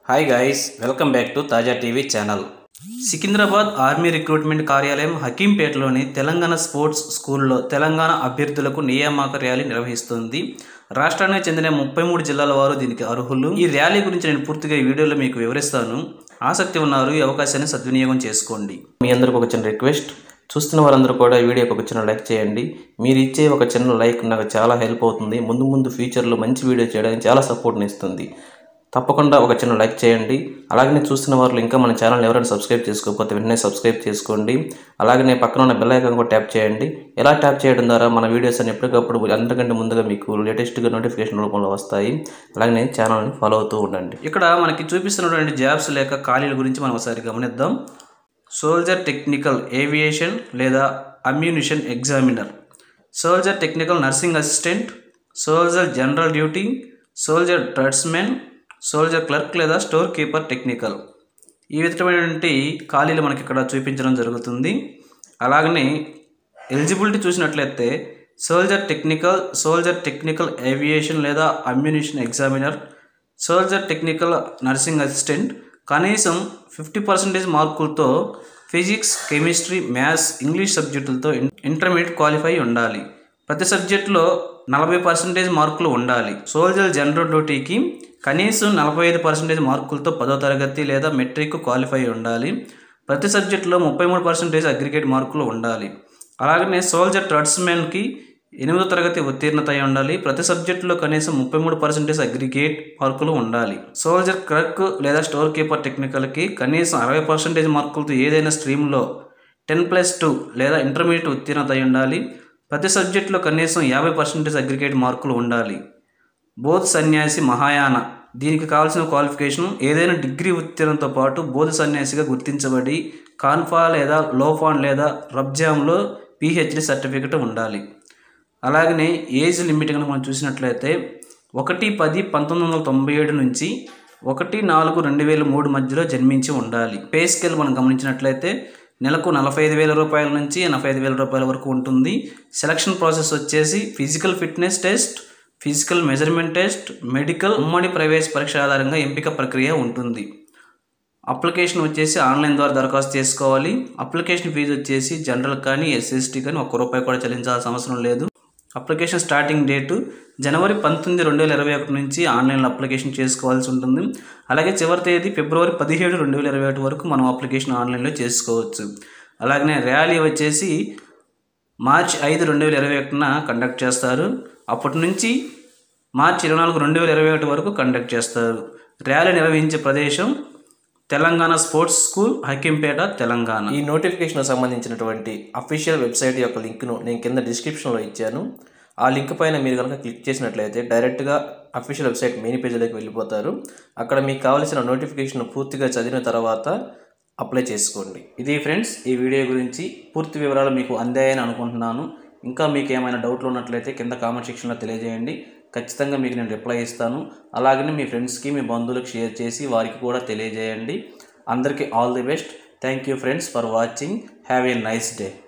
hi guys welcome back to Taaza TV channel Secunderabad army recruitment కార్యాలయం హకీంపేటలోని Telangana sports స్కూల్లో తెలంగాణ అభ్యర్థులకు నియామక ర్యాలీ నిర్వహిస్తుంది రాష్ట్రానికి చెందిన ముప్పై మూడు జిల్లాల వారు దీనికి అర్హులు ఈ ర్యాలీ గురించి నేను పూర్తిగా ఈ వీడియోలో మీకు వివరిస్తాను ఆసక్తి ఉన్నారు ఈ అవకాశాన్ని సద్వినియోగం చేసుకోండి మీ అందరికి ఒక చిన్న రిక్వెస్ట్ చూస్తున్న వారందరూ కూడా ఈ వీడియోకి ఒక చిన్న లైక్ చేయండి మీరు ఇచ్చే ఒక చిన్న లైక్ నాకు చాలా హెల్ప్ అవుతుంది ముందు ముందు ఫ్యూచర్లో మంచి వీడియో చేయడానికి చాలా సపోర్ట్ని ఇస్తుంది తప్పకుండా ఒక చిన్న లైక్ చేయండి అలాగనే చూస్తున్న వారు ఇంకా మన ఛానల్ ఎవరైనా సబ్స్క్రైబ్ చేసుకోకపోతే వెంటనే సబ్స్క్రైబ్ చేసుకోండి అలాగనే పక్కన ఉన్న బెల్ ఐకాన్ కూడా ట్యాప్ చేయండి ఎలా ట్యాప్ చేయడం ద్వారా మన వీడియోస్ అని ఎప్పటికప్పుడు అందరికంటే ముందుగా మీకు లేటెస్ట్గా నోటిఫికేషన్ రూపంలో వస్తాయి అలాగనే ఛానల్ని ఫాలో అవుతూ ఉండండి ఇక్కడ మనకి చూపిస్తున్నటువంటి జాబ్స్ లేక ఖాళీల గురించి మనం ఒకసారి గమనిద్దాం సోల్జర్ టెక్నికల్ ఏవియేషన్ లేదా ammunition examiner soldier technical nursing assistant soldier general duty soldier tradesmen soldier clerk లేదా స్టోర్ కీపర్ టెక్నికల్ ఈ విధమైనటువంటి ఖాళీలు మనకి ఇక్కడ చూపించడం జరుగుతుంది అలాగనే ఎలిజిబిలిటీ చూసినట్లయితే soldier technical soldier technical aviation లేదా ammunition examiner soldier technical nursing assistant కనీసం ఫిఫ్టీ పర్సెంటేజ్ మార్కులతో ఫిజిక్స్ కెమిస్ట్రీ మ్యాథ్స్ ఇంగ్లీష్ సబ్జెక్టులతో ఇన్- ఇంటర్మీడియట్ క్వాలిఫై ఉండాలి ప్రతి సబ్జెక్టులో నలభై పర్సెంటేజ్ మార్కులు ఉండాలి సోల్జర్ జనరల్ డ్యూటీకి కనీసం నలభై ఐదు పర్సెంటేజ్ మార్కులతో పదో తరగతి లేదా మెట్రిక్ క్వాలిఫై ఉండాలి ప్రతి సబ్జెక్టులో ముప్పై మూడు పర్సెంటేజ్ అగ్రిగేట్ మార్కులు ఉండాలి అలాగనే సోల్జర్ ట్రడ్స్మెన్కి ఎనిమిదో తరగతి ఉత్తీర్ణత అయి ఉండాలి ప్రతి సబ్జెక్టులో కనీసం ముప్పై మూడు పర్సెంటేజ్ అగ్రిగేట్ మార్కులు ఉండాలి సోల్జర్ క్లర్క్ లేదా స్టోర్ కీపర్ టెక్నికల్కి కనీసం అరవై పర్సెంటేజ్ మార్కులతో ఏదైనా స్ట్రీమ్లో టెన్ ప్లస్ టూ లేదా ఇంటర్మీడియట్ ఉత్తీర్ణత అయి ఉండాలి ప్రతి సబ్జెక్టులో కనీసం యాభై పర్సెంటేజ్ అగ్రిగేట్ మార్కులు ఉండాలి బోధ్ సన్యాసి మహాయాన దీనికి కావాల్సిన క్వాలిఫికేషన్ ఏదైనా డిగ్రీ ఉత్తీర్ణంతో పాటు బోధ సన్యాసిగా గుర్తించబడి కాన్ఫా లేదా లోఫాన్ లేదా రబ్జామ్లో పిహెచ్డి సర్టిఫికెట్ ఉండాలి అలాగనే ఏజ్ లిమిట్ కనుక మనం చూసినట్లయితే ఒకటి పది పంతొమ్మిది వందల తొంభై ఏడు నుంచి ఒకటి నాలుగు రెండు వేల మూడు మధ్యలో జన్మించి ఉండాలి పే స్కేల్ మనం గమనించినట్లయితే నెలకు నలభై ఐదు వేల రూపాయల నుంచి ఎనభై ఐదు వేల రూపాయల వరకు ఉంటుంది సెలక్షన్ ప్రాసెస్ వచ్చేసి physical fitness test physical measurement test medical ఉమ్మడి ప్రవేశ పరీక్ష ఆధారంగా ఎంపిక ప్రక్రియ ఉంటుంది అప్లికేషన్ వచ్చేసి ఆన్లైన్ ద్వారా దరఖాస్తు చేసుకోవాలి అప్లికేషన్ ఫీజు వచ్చేసి జనరల్ కానీ ఎస్ఎస్టీ కానీ ఒక్క రూపాయి కూడా చెల్లించాల్సిన అవసరం లేదు అప్లికేషన్ స్టార్టింగ్ డేటు జనవరి పంతొమ్మిది రెండు వేల ఇరవై ఒకటి నుంచి ఆన్లైన్లో అప్లికేషన్ చేసుకోవాల్సి ఉంటుంది అలాగే చివరి తేదీ ఫిబ్రవరి పదిహేడు రెండు వేల ఇరవై ఒకటి వరకు మనం అప్లికేషన్ ఆన్లైన్లో చేసుకోవచ్చు అలాగనే ర్యాలీ వచ్చేసి మార్చ్ ఐదు రెండు వేల ఇరవై ఒకటిన కండక్ట్ చేస్తారు అప్పటి నుంచి మార్చి ఇరవై నాలుగు రెండు వేల ఇరవై ఒకటి వరకు కండక్ట్ చేస్తారు ర్యాలీ నిర్వహించే ప్రదేశం తెలంగాణ స్పోర్ట్స్ స్కూల్ హకీంపేట తెలంగాణ ఈ నోటిఫికేషన్ సంబంధించినటువంటి అఫీషియల్ వెబ్సైట్ యొక్క లింక్ను నేను కింద డిస్క్రిప్షన్లో ఇచ్చాను ఆ లింక్ పైన మీరు కనుక క్లిక్ చేసినట్లయితే డైరెక్ట్గా అఫీషియల్ వెబ్సైట్ మెయిన్ పేజీలోకి వెళ్ళిపోతారు అక్కడ మీకు కావాల్సిన నోటిఫికేషన్ పూర్తిగా చదివిన తర్వాత అప్లై చేసుకోండి ఇది ఫ్రెండ్స్ ఈ వీడియో గురించి పూర్తి వివరాలు మీకు అందాయని అనుకుంటున్నాను ఇంకా మీకు ఏమైనా డౌట్లు ఉన్నట్లయితే కింద కామెంట్ సెక్షన్లో తెలియజేయండి ఖచ్చితంగా మీకు నేను రిప్లై ఇస్తాను అలాగనే మీ ఫ్రెండ్స్కి మీ బంధువులకు షేర్ చేసి వారికి కూడా తెలియజేయండి అందరికీ all the best thank you friends for watching have a nice day